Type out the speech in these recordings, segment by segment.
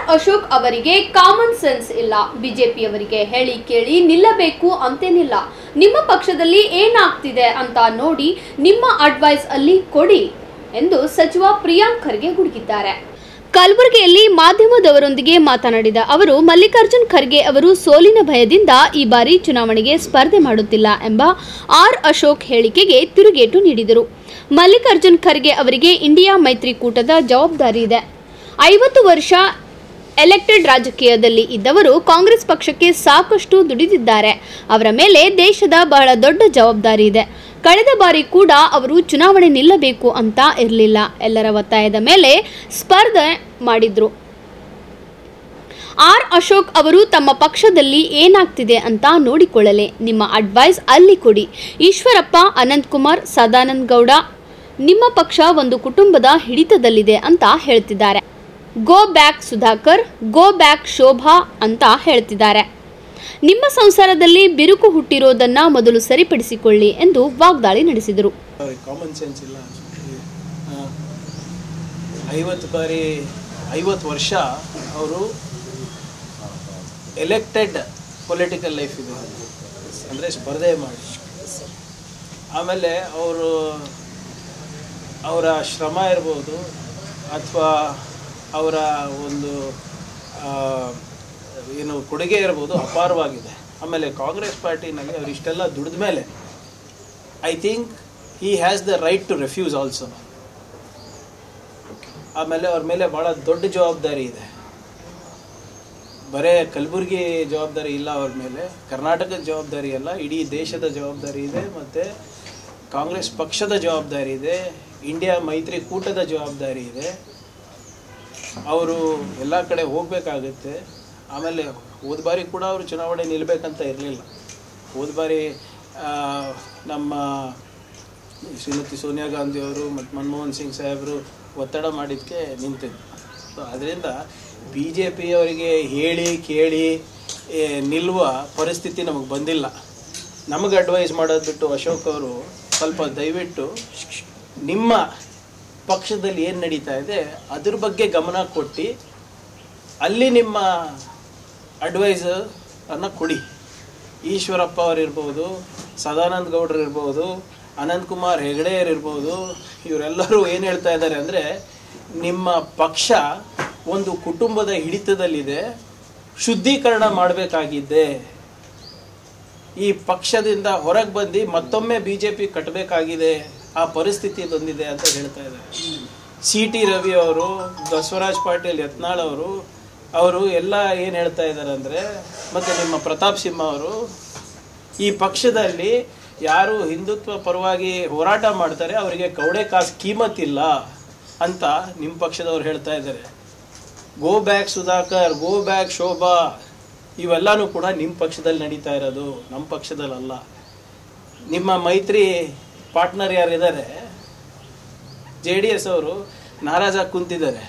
ಅಶೋಕ್ ಅವರಿಗೆ common sense ಇಲ್ಲ ಬಿಜೆಪಿಯವರಿಗೆ ಹೇಳಿ ಕೇಳಿ ನಿಲ್ಲಬೇಕು ಅಂತೇನಿಲ್ಲ ನಿಮ್ಮ ಪಕ್ಷದಲ್ಲಿ ಏನಾಗ್ತಿದೆ ಅಂತ ನೋಡಿ ನಿಮ್ಮ ಅಡ್ವೈಸ್ ಅಲ್ಲಿ ಕೊಡಿ ಎಂದು ಸಚಿವ ಪ್ರಿಯಾಂಕ್ ಖರ್ಗೆ ಗುಡುಗಿದ್ದಾರೆ ಕಲಬುರಗಿಯಲ್ಲಿ ಮಾಧ್ಯಮದವರೊಂದಿಗೆ ಮಾತನಾಡಿದ ಅವರು ಮಲ್ಲಿಕಾರ್ಜುನ್ ಖರ್ಗೆ ಅವರು ಸೋಲಿನ ಭಯದಿಂದ ಈ ಬಾರಿ ಚುನಾವಣೆಗೆ ಸ್ಪರ್ಧೆ ಮಾಡುತ್ತಿಲ್ಲ ಎಂಬ ಆರ್ ಅಶೋಕ್ ಹೇಳಿಕೆಗೆ ತಿರುಗೇಟು ನೀಡಿದರು ಮಲ್ಲಿಕಾರ್ಜುನ್ ಖರ್ಗೆ ಅವರಿಗೆ ಇಂಡಿಯಾ ಮೈತ್ರಿಕೂಟದ ಜವಾಬ್ದಾರಿ ಇದೆ ಐವತ್ತು ವರ್ಷ ಎಲೆಕ್ಟೆಡ್ ರಾಜಕೀಯದಲ್ಲಿ ಇದ್ದವರು ಕಾಂಗ್ರೆಸ್ ಪಕ್ಷಕ್ಕೆ ಸಾಕಷ್ಟು ದುಡಿದಿದ್ದಾರೆ ಅವರ ಮೇಲೆ ದೇಶದ ಬಹಳ ದೊಡ್ಡ ಜವಾಬ್ದಾರಿ ಇದೆ ಕಳೆದ ಬಾರಿ ಕೂಡ ಅವರು ಚುನಾವಣೆ ನಿಲ್ಲಬೇಕು ಅಂತ ಇರಲಿಲ್ಲ ಎಲ್ಲರ ಒತ್ತಾಯದ ಮೇಲೆ ಸ್ಪರ್ಧೆ ಮಾಡಿದ್ರು ಆರ್ ಅಶೋಕ್ ಅವರು ತಮ್ಮ ಪಕ್ಷದಲ್ಲಿ ಏನಾಗ್ತಿದೆ ಅಂತ ನೋಡಿಕೊಳ್ಳಲೆ ನಿಮ್ಮ ಅಡ್ವೈಸ್ ಅಲ್ಲಿ ಕೊಡಿ ಈಶ್ವರಪ್ಪ ಅನಂತಕುಮಾರ್ ಸದಾನಂದ ಗೌಡ ನಿಮ್ಮ ಪಕ್ಷ ಒಂದು ಕುಟುಂಬದ ಹಿಡಿತದಲ್ಲಿದೆ ಅಂತ ಹೇಳ್ತಿದ್ದಾರೆ go back Sudhakar go back Shobha ಅಂತ ಹೇಳ್ತಿದ್ದಾರೆ ನಿಮ್ಮ ಸಂಸಾರದಲ್ಲಿ ಬಿರುಕು ಹುಟ್ಟಿರೋದನ್ನ ಮೊದಲು ಸರಿಪಡಿಸಿಕೊಳ್ಳಿ ಎಂದು ವಾಗ್ದಾಳಿ ನಡೆಸಿದರು ಅವ್ರಿಗೆ ಕಾಮನ್ ಸೆನ್ಸ್ ಇಲ್ಲ ಅನ್ಸುತ್ತೆ. ಆ, ಐವತ್ತು ಬಾರಿ ಐವತ್ತು ವರ್ಷ ಅವರು ಎಲೆಕ್ಟೆಡ್ ಪೊಲಿಟಿಕಲ್ ಲೈಫ್ ಇದೆ ಅಂದರೆ ಸ್ಪರ್ಧೆ ಮಾಡಿ ಆಮೇಲೆ ಅವರು ಅವರ ಶ್ರಮ ಇರ್ಬೋದು ಅಥವಾ ಅವರ ಒಂದು ಆ, ಏನು ಕೊಡುಗೆ ಇರ್ಬೋದು ಅಪಾರವಾಗಿದೆ ಆಮೇಲೆ ಕಾಂಗ್ರೆಸ್ ಪಾರ್ಟಿನಲ್ಲಿ ಅವ್ರು ಇಷ್ಟೆಲ್ಲ ದುಡಿದ ಮೇಲೆ I think he has the right to refuse also ಆಮೇಲೆ ಅವ್ರ ಮೇಲೆ ಭಾಳ ದೊಡ್ಡ ಜವಾಬ್ದಾರಿ ಇದೆ ಬರೇ ಕಲಬುರಗಿ ಜವಾಬ್ದಾರಿ ಇಲ್ಲ ಅವ್ರ ಮೇಲೆ ಕರ್ನಾಟಕದ ಜವಾಬ್ದಾರಿ ಅಲ್ಲ ಇಡೀ ದೇಶದ ಜವಾಬ್ದಾರಿ ಇದೆ ಮತ್ತು ಕಾಂಗ್ರೆಸ್ ಪಕ್ಷದ ಜವಾಬ್ದಾರಿ ಇದೆ ಇಂಡಿಯಾ ಮೈತ್ರಿ ಕೂಟದ ಜವಾಬ್ದಾರಿ ಇದೆ ಅವರು ಎಲ್ಲ ಕಡೆ ಹೋಗಬೇಕಾಗುತ್ತೆ ಆಮೇಲೆ ಹೋದ ಬಾರಿ ಕೂಡ ಅವರು ಚುನಾವಣೆ ನಿಲ್ಲಬೇಕಂತ ಇರಲಿಲ್ಲ ಹೋದ ಬಾರಿ ಆ, ನಮ್ಮ ಶ್ರೀಮತಿ ಸೋನಿಯಾ ಗಾಂಧಿ ಅವರು ಮತ್ತು ಮನಮೋಹನ್ ಸಿಂಗ್ ಸಾಹೇಬರು ಒತ್ತಡ ಮಾಡಿದ್ದಕ್ಕೆ ನಿಂತಿದ್ದು ಸೊ ಅದರಿಂದ ಬಿ ಜೆ ಪಿಯವರಿಗೆ ಹೇಳಿ ಕೇಳಿ ಏ, ನಿಲ್ಲುವ ಪರಿಸ್ಥಿತಿ ನಮಗೆ ಬಂದಿಲ್ಲ ನಮಗೆ ಅಡ್ವೈಸ್ ಮಾಡೋದು ಬಿಟ್ಟು ಅಶೋಕ್ ಅವರು ಸ್ವಲ್ಪ ದಯವಿಟ್ಟು ನಿಮ್ಮ ಪಕ್ಷದಲ್ಲಿ ಏನು ನಡೀತಾ ಇದೆ ಅದ್ರ ಬಗ್ಗೆ ಗಮನ ಕೊಟ್ಟು ಅಲ್ಲಿ ನಿಮ್ಮ ಅಡ್ವೈಸ್ ಅನ್ನ ಕೊಡಿ ಈಶ್ವರಪ್ಪ ಅವ್ರು ಇರ್ಬೋದು ಸದಾನಂದ ಗೌಡ್ರು ಇರ್ಬೋದು ಅನಂತಕುಮಾರ್ ಹೆಗಡೆಯರ್ ಇರ್ಬೋದು ಇವರೆಲ್ಲರೂ ಏನು ಹೇಳ್ತಾ ಇದ್ದಾರೆ ಅಂದರೆ ನಿಮ್ಮ ಪಕ್ಷ ಒಂದು ಕುಟುಂಬದ ಹಿಡಿತದಲ್ಲಿದೆ ಶುದ್ಧೀಕರಣ ಮಾಡಬೇಕಾಗಿದ್ದೆ ಈ ಪಕ್ಷದಿಂದ ಹೊರಗೆ ಬಂದು ಮತ್ತೊಮ್ಮೆ ಬಿ ಜೆ ಪಿ ಕಟ್ಟಬೇಕಾಗಿದೆ ಆ ಪರಿಸ್ಥಿತಿ ಬಂದಿದೆ ಅಂತ ಹೇಳ್ತಾ ಇದ್ದಾರೆ ಸಿ ಟಿ ರವಿ ಅವರು ಬಸವರಾಜ್ ಪಾಟೀಲ್ ಯತ್ನಾಳ್ ಅವರು ಅವರು ಎಲ್ಲ ಏನು ಹೇಳ್ತಾ ಇದ್ದಾರೆ ಅಂದರೆ ಮತ್ತು ನಿಮ್ಮ ಪ್ರತಾಪ್ ಸಿಂಹ ಅವರು ಈ ಪಕ್ಷದಲ್ಲಿ ಯಾರು ಹಿಂದುತ್ವ ಪರವಾಗಿ ಹೋರಾಟ ಮಾಡ್ತಾರೆ ಅವರಿಗೆ ಕವಡೆ ಕಾಸು ಕೀಮತ್ತಿಲ್ಲ ಅಂತ ನಿಮ್ಮ ಪಕ್ಷದವ್ರು ಹೇಳ್ತಾ ಇದ್ದಾರೆ go back Sudhakar go back Shobha ಇವೆಲ್ಲನೂ ಕೂಡ ನಿಮ್ಮ ಪಕ್ಷದಲ್ಲಿ ನಡೀತಾ ಇರೋದು ನಮ್ಮ ಪಕ್ಷದಲ್ಲಲ್ಲ ನಿಮ್ಮ ಮೈತ್ರಿ ಪಾರ್ಟ್ನರ್ ಯಾರಿದ್ದಾರೆ ಜೆ ಡಿ ಎಸ್ ಅವರು ನಾರಾಜಾಗಿ ಕುಂತಿದ್ದಾರೆ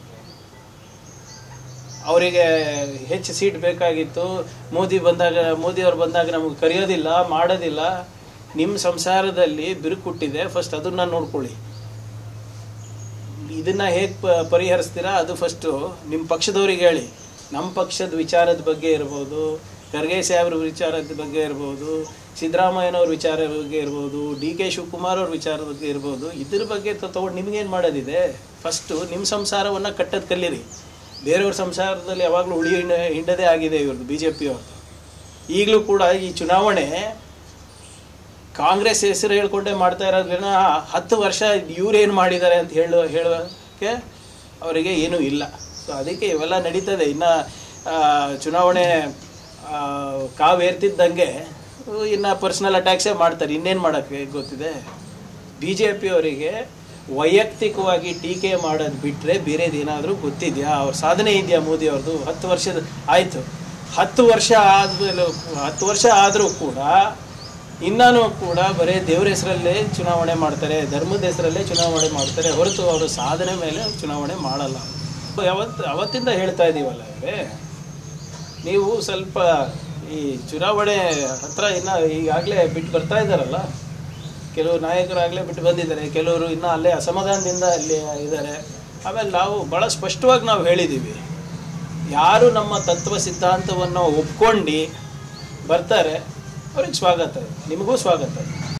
ಅವರಿಗೆ ಹೆಚ್ಚು ಸೀಟ್ ಬೇಕಾಗಿತ್ತು ಮೋದಿ ಬಂದಾಗ ಮೋದಿ ಅವ್ರು ಬಂದಾಗ ನಮಗೆ ಕರೆಯೋದಿಲ್ಲ ಮಾಡೋದಿಲ್ಲ ನಿಮ್ಮ ಸಂಸಾರದಲ್ಲಿ ಬಿರುಕುಟ್ಟಿದೆ ಫಸ್ಟ್ ಅದನ್ನ ನೋಡ್ಕೊಳ್ಳಿ ಇದನ್ನ ಹೇಗೆ ಪರಿಹರಿಸ್ತೀರಾ ಅದು ಫಸ್ಟು ನಿಮ್ಮ ಪಕ್ಷದವ್ರಿಗೆ ಹೇಳಿ ನಮ್ಮ ಪಕ್ಷದ ವಿಚಾರದ ಬಗ್ಗೆ ಇರ್ಬೋದು ಖರ್ಗೆ ಸಾಹೇಬ್ರ ವಿಚಾರದ ಬಗ್ಗೆ ಇರ್ಬೋದು ಸಿದ್ದರಾಮಯ್ಯನವ್ರ ವಿಚಾರದ ಬಗ್ಗೆ ಇರ್ಬೋದು ಡಿ ಕೆ ಶಿವಕುಮಾರ್ ಅವ್ರ ವಿಚಾರದ ಬಗ್ಗೆ ಇರ್ಬೋದು ಇದ್ರ ಬಗ್ಗೆ ತಗೊಂಡು ನಿಮ್ಗೇನು ಮಾಡೋದಿದೆ ಫಸ್ಟು ನಿಮ್ಮ ಸಂಸಾರವನ್ನು ಕಟ್ಟೋದು ಕಲೀರಿ ಬೇರೆಯವ್ರ ಸಂಸಾರದಲ್ಲಿ ಯಾವಾಗಲೂ ಉಳಿ ಹಿಂಡ ಹಿಂಡದೇ ಆಗಿದೆ ಇವ್ರದ್ದು ಬಿ ಜೆ ಪಿಯವ್ರದ್ದು ಈಗಲೂ ಕೂಡ ಈ ಚುನಾವಣೆ ಕಾಂಗ್ರೆಸ್ ಹೆಸರು ಹೇಳ್ಕೊಂಡೇ ಮಾಡ್ತಾ ಇರೋದ್ರಿಂದ ಹತ್ತು ವರ್ಷ ಇವ್ರೇನು ಮಾಡಿದ್ದಾರೆ ಅಂತ ಹೇಳುವ ಹೇಳೋಕ್ಕೆ ಅವರಿಗೆ ಏನೂ ಇಲ್ಲ ಸೊ ಅದಕ್ಕೆ ಇವೆಲ್ಲ ನಡೀತದೆ ಇನ್ನು ಚುನಾವಣೆ ಆ, ಕಾವೇರ್ತಿದ್ದಂಗೆ ಇನ್ನು ಪರ್ಸ್ನಲ್ ಅಟ್ಯಾಕ್ಸೇ ಮಾಡ್ತಾರೆ ಇನ್ನೇನು ಮಾಡೋಕ್ಕೆ ಗೊತ್ತಿದೆ ಬಿ ಜೆ ಪಿಯವರಿಗೆ ವೈಯಕ್ತಿಕವಾಗಿ ಟೀಕೆ ಮಾಡೋದು ಬಿಟ್ಟರೆ ಬೇರೆದೇನಾದರೂ ಗೊತ್ತಿದೆಯಾ ಅವ್ರ ಸಾಧನೆ ಇದೆಯಾ ಮೋದಿ ಅವ್ರದ್ದು ಹತ್ತು ವರ್ಷದ ಆಯಿತು ಹತ್ತು ವರ್ಷ ಆದಮೇಲೆ ಹತ್ತು ವರ್ಷ ಆದರೂ ಕೂಡ ಇನ್ನೂ ಕೂಡ ಬರೀ ದೇವ್ರ ಹೆಸರಲ್ಲೇ ಚುನಾವಣೆ ಮಾಡ್ತಾರೆ ಧರ್ಮದ ಹೆಸರಲ್ಲೇ ಚುನಾವಣೆ ಮಾಡ್ತಾರೆ ಹೊರತು ಅವರು ಸಾಧನೆ ಮೇಲೆ ಚುನಾವಣೆ ಮಾಡಲ್ಲ ಯಾವತ್ತು ಅವತ್ತಿಂದ ಹೇಳ್ತಾ ಇದ್ದೀವಲ್ಲ ಇವ್ರೆ ನೀವು ಸ್ವಲ್ಪ ಈ ಚುನಾವಣೆ ಹತ್ರ ಇನ್ನು ಈಗಾಗಲೇ ಬಿಟ್ಟು ಬರ್ತಾ ಇದ್ದಾರಲ್ಲ ಕೆಲವು ನಾಯಕರಾಗಲೇ ಬಿಟ್ಟು ಬಂದಿದ್ದಾರೆ ಕೆಲವರು ಇನ್ನೂ ಅಲ್ಲೇ ಅಸಮಾಧಾನದಿಂದ ಅಲ್ಲಿ ಇದ್ದಾರೆ ಆಮೇಲೆ ನಾವು ಭಾಳ ಸ್ಪಷ್ಟವಾಗಿ ನಾವು ಹೇಳಿದ್ದೀವಿ ಯಾರು ನಮ್ಮ ತತ್ವ ಸಿದ್ಧಾಂತವನ್ನು ಒಪ್ಕೊಂಡು ಬರ್ತಾರೆ ಅವ್ರಿಗೆ ಸ್ವಾಗತ ಇದೆ ನಿಮಗೂ ಸ್ವಾಗತ ಇದೆ